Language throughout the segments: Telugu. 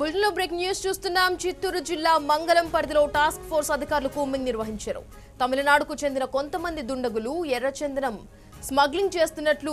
బులెటిన్లో బ్రేక్ న్యూస్ చూస్తున్నాం చిత్తూరు జిల్లా మంగళం పరిధిలో టాస్క్ ఫోర్స్ అధికారులు కూంబింగ్ నిర్వహించారు తమిళనాడుకు చెందిన కొంతమంది దుండగులు ఎర్రచందనం స్మగ్లింగ్ చేస్తున్నట్లు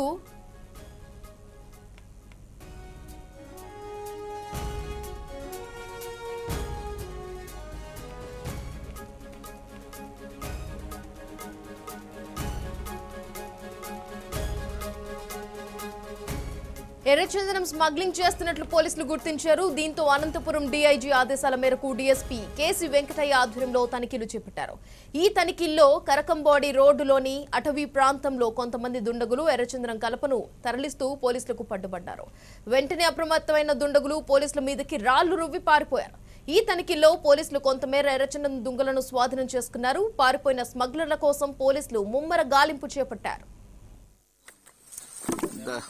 ఎర్రచందనం స్మగ్లింగ్ చేస్తున్నట్లు పోలీసులు గుర్తించారు దీంతో అనంతపురం డీఐజీ ఆదేశాల మేరకు డీఎస్పీ కేసీ వెంకటయ్య ఆధ్వర్యంలో తనిఖీలు చేపట్టారు ఈ తనిఖీల్లో కరకంబాడి రోడ్డులోని అటవీ ప్రాంతంలో కొంతమంది దుండగులు ఎర్రచందనం కలపను తరలిస్తూ పోలీసులకు పట్టుబడ్డారు వెంటనే అప్రమత్తమైన దుండగులు పోలీసుల మీదకి రాళ్లు రువ్వి పారిపోయారు ఈ తనిఖీల్లో పోలీసులు కొంతమేర ఎర్రచందనం దుంగలను స్వాధీనం చేసుకున్నారు పారిపోయిన స్మగ్లర్ల కోసం పోలీసులు ముమ్మర గాలింపు చేపట్టారు ద-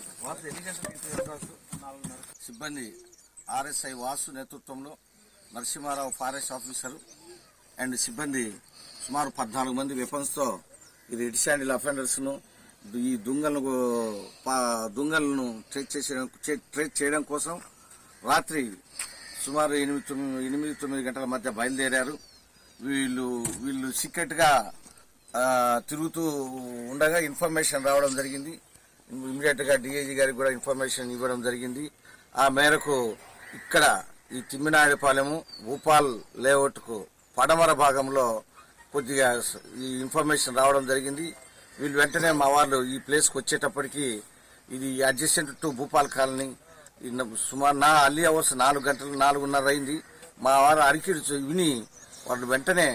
సిబ్బంది ఆర్ఎస్ఐ వాసు నేతృత్వంలో నరసింహారావు ఫారెస్ట్ ఆఫీసర్ అండ్ సిబ్బంది సుమారు పద్నాలుగు మంది వెపన్స్తో ఈ రెడ్ శాండిల్ అఫెండర్స్ ను ఈ దుంగలను పా- దుంగలను ట్రేస్ చేసే ట్రేస్ చేయడం కోసం రాత్రి సుమారు ఎనిమిది తొమ్మిది ఎనిమిది తొమ్మిది గంటల మధ్య బయలుదేరారు వీళ్ళు వీళ్ళు సీక్రెట్ గా ఆ, తిరుగుతూ ఉండగా ఇన్ఫర్మేషన్ రావడం జరిగింది ఇమీడియట్ గా డిఐజీ గారికి కూడా ఇన్ఫర్మేషన్ ఇవ్వడం జరిగింది ఆ మేరకు ఇక్కడ ఈ తిమ్మినాయుడుపాలెము భూపాల్ లేఅవుట్ కు పడమర భాగంలో కొద్దిగా స- ఈ ఇన్ఫర్మేషన్ రావడం జరిగింది వీళ్ళు వెంటనే మా వాళ్ళు ఈ ప్లేస్ కు వచ్చేటప్పటికి ఇది అడ్జస్టెంట్ టు భూపాల్ కాలనీ ఈ న- సుమారు నా అల్లీ అవర్స్ నాలుగు గంటలు నాలుగున్నర అయింది మా వారు అరికిడు విని వాళ్ళు వెంటనే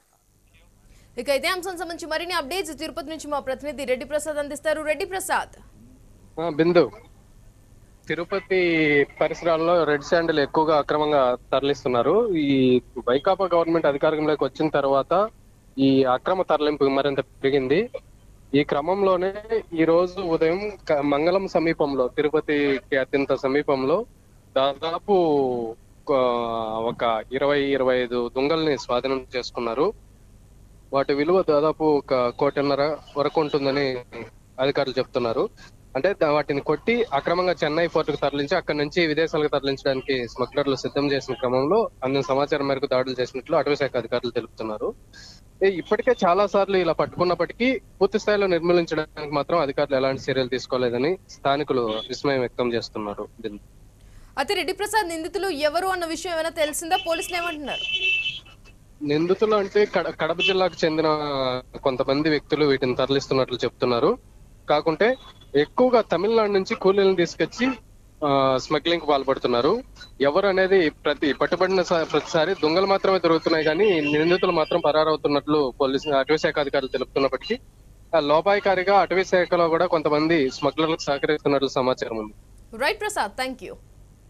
ఇక ఇదే అంశం సంబంధించి మరిన్ని అప్డేట్స్ తిరుపతి నుంచి మా ప్రతినిధి రెడ్డి ప్రసాద్ అందిస్తారు రెడ్డి ప్రసాద్ ఆ, బిందు తిరుపతి పరిసరాల్లో రెడ్ శాండిల్ ఎక్కువగా అక్రమంగా తరలిస్తున్నారు ఈ వైకాపా గవర్నమెంట్ అధికారంలోకి వచ్చిన తర్వాత ఈ అక్రమ తరలింపు మరింత పెరిగింది ఈ క్రమంలోనే ఈ రోజు ఉదయం క- మంగళం సమీపంలో తిరుపతికి అత్యంత సమీపంలో దాదాపు ఒక- ఒక ఇరవై ఇరవై ఐదు దుంగల్ని స్వాధీనం చేసుకున్నారు వాటి విలువ దాదాపు ఒక కోటిన్నర వరకు ఉంటుందని అధికారులు చెప్తున్నారు అంటే దా- వాటిని కొట్టి అక్రమంగా చెన్నై పోర్టుకు తరలించి అక్కడి నుంచి విదేశాలకు తరలించడానికి స్మగ్లర్లు సిద్ధం చేసిన క్రమంలో అందిన సమాచారం మేరకు దాడులు చేసినట్లు అటవీ శాఖ అధికారులు తెలుపుతున్నారు ఏ, ఇప్పటికే చాలా సార్లు ఇలా పట్టుకున్నప్పటికీ పూర్తి స్థాయిలో నిర్మూలించడానికి మాత్రం అధికారులు ఎలాంటి చర్యలు తీసుకోలేదని స్థానికులు విస్మయం వ్యక్తం చేస్తున్నారు దీన్ని. అయితే రెడ్డి ప్రసాద్ నిందితులు ఎవరు అన్న విషయం ఏమైనా తెలిసిందా పోలీసులు ఏమంటున్నారు నిందితులు అంటే కడ- కడప జిల్లాకు చెందిన కొంతమంది వ్యక్తులు వీటిని తరలిస్తున్నట్లు చెప్తున్నారు కాకుంటే ఎక్కువగా తమిళనాడు నుంచి కూలీలను తీసుకొచ్చి స్మగ్లింగ్ పాల్పడుతున్నారు ఎవరు అనేది ప్రతి పట్టుబడిన స- ప్రతిసారి దొంగలు మాత్రమే దొరుకుతున్నాయి కానీ నిందితులు మాత్రం పరారవుతున్నట్లు పోలీసు అటవీ శాఖ అధికారులు తెలుపుతున్నప్పటికీ ఆ లోపాయికారిగా అటవీ శాఖలో కూడా కొంతమంది స్మగ్లర్లకు సహకరిస్తున్నట్లు సమాచారం ఉంది రైట్ ప్రసాద్ థ్యాంక్ యూ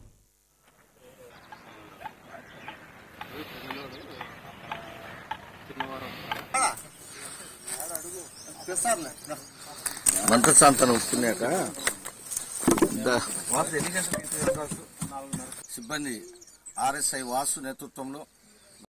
మంత్రశాంతను ఉప్పుకున్నాక ద- సిబ్బంది ఆర్ఎస్ఐ వాసు నేతృత్వంలో